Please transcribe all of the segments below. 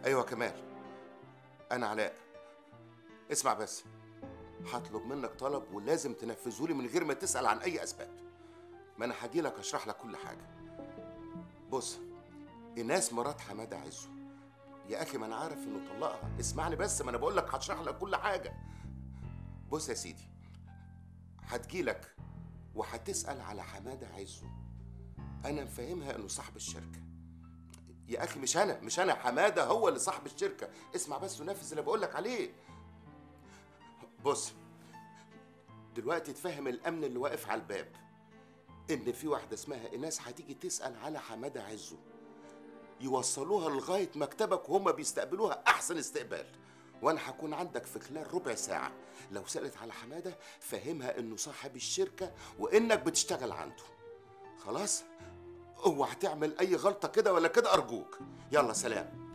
ايوه كمال انا علاء اسمع بس هطلب منك طلب ولازم تنفذه لي من غير ما تسال عن اي اسباب ما انا هاجي لك اشرح لك كل حاجه بص ايناس مرات حماده عزه يا اخي ما انا عارف انه طلقها اسمعني بس ما انا بقول لك هشرح لك كل حاجه بص يا سيدي هتجيلك وهتسال على حماده عزه انا مفهمها انه صاحب الشركه يا اخي مش انا مش انا حماده هو اللي صاحب الشركه اسمع بس ونفذ اللي بقول لك عليه بص دلوقتي تفهم الامن اللي واقف على الباب ان في واحده اسمها ايناس هتيجي تسال على حماده عزه يوصلوها لغايه مكتبك وهم بيستقبلوها احسن استقبال وانا هكون عندك في خلال ربع ساعه لو سالت على حماده فهمها انه صاحب الشركه وانك بتشتغل عنده خلاص اوعى تعمل اي غلطه كده ولا كده ارجوك يلا سلام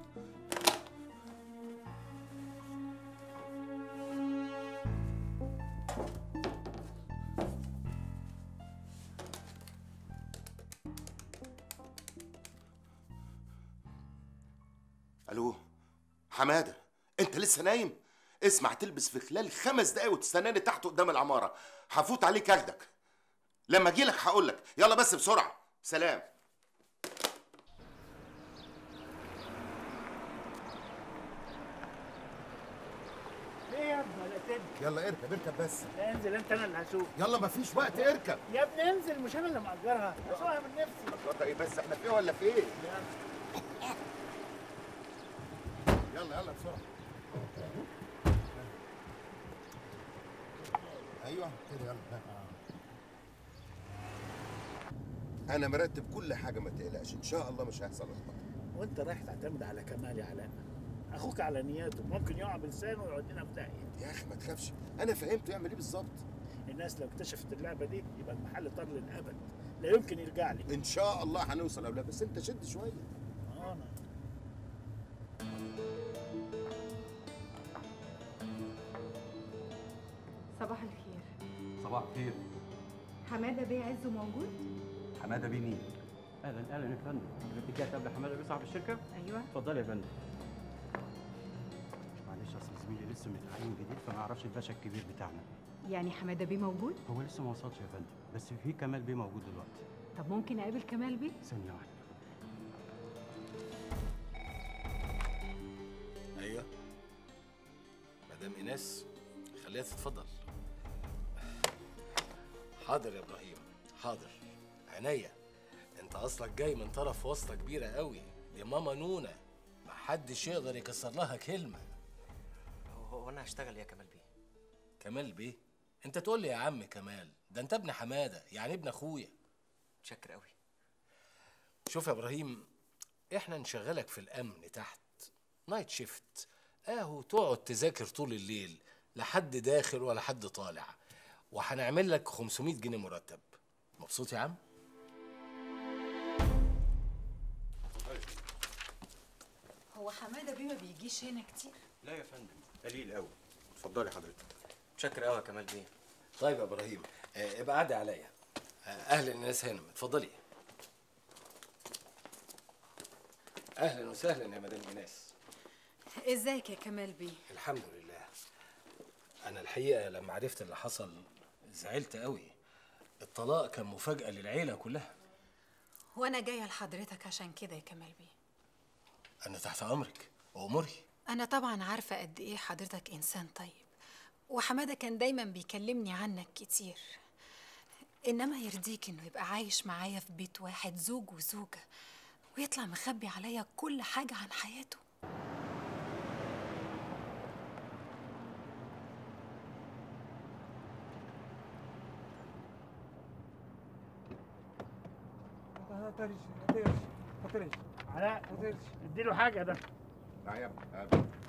الو حماده انت لسه نايم اسمع تلبس في خلال خمس دقايق وتستناني تحت قدام العماره هفوت عليك اخدك لما اجيلك هقول لك يلا بس بسرعه سلام ليه يا ابني ولا تنزل يلا اركب اركب بس انزل انت انا اللي هسوق يلا مفيش وقت اركب يا ابني انزل مش انا اللي مأجرها هسوقها من نفسي الوضع ايه بس احنا فيه ولا فيه يلا يلا بسرعه ايوه كده يلا انا مرتب كل حاجه ما تقلقش ان شاء الله مش هيحصل لخبطه وانت رايح تعتمد على كمال يا علاء اخوك على نياته ممكن يقع بلسانه ويودينا في داهيه يا اخي ما تخافش انا فهمته يعمل ايه بالظبط الناس لو اكتشفت اللعبه دي يبقى المحل طار للابد لا يمكن يرجع لي ان شاء الله هنوصل اولاد بس انت شد شويه آه، انا صباح الخير صباح الخير حماده بيه عزه موجود حماده بيه مين؟ اهلا اهلا يا فندم حضرتك جاي تقابل حماده بيه صاحب الشركه؟ ايوه اتفضلي يا فندم معلش اصل زميلي لسه متعين جديد فما يعرفش الباشا الكبير بتاعنا يعني حماده بيه موجود هو لسه ما وصلش يا فندم بس في كمال بيه موجود دلوقتي طب ممكن اقابل كمال بيه ثانيه واحده ايوه مدام ايناس خليها تتفضل حاضر يا ابراهيم حاضر عينيا انت اصلك جاي من طرف واسطه كبيره قوي دي ماما نونا محدش يقدر يكسر لها كلمه هو هو انا هشتغل يا كمال بيه كمال بيه انت تقول لي يا عم كمال ده انت ابن حماده يعني ابن اخويا متشكر قوي شوف يا ابراهيم احنا نشغلك في الامن تحت نايت شيفت اهو تقعد تذاكر طول الليل لا حد داخل ولا حد طالع وهنعمل لك 500 جنيه مرتب مبسوط يا عم هو حماده بيه ما بيجيش هنا كتير لا يا فندم قليل قوي اتفضلي حضرتك متشكر قوي يا كمال بيه طيب يا ابراهيم آه، ابقى عدي عليا آه، اهلا الناس هنا اتفضلي اهلا وسهلا يا مدام ايناس ازيك يا كمال بيه الحمد لله انا الحقيقه لما عرفت اللي حصل زعلت قوي الطلاق كان مفاجاه للعيله كلها وانا جايه لحضرتك عشان كده يا كمال بيه انا تحت امرك وامري انا طبعا عارفه قد ايه حضرتك انسان طيب وحماده كان دايما بيكلمني عنك كتير انما يرضيك انه يبقى عايش معايا في بيت واحد زوج وزوجه ويطلع مخبي عليا كل حاجه عن حياته علاء اديله حاجه ده لا يا ابني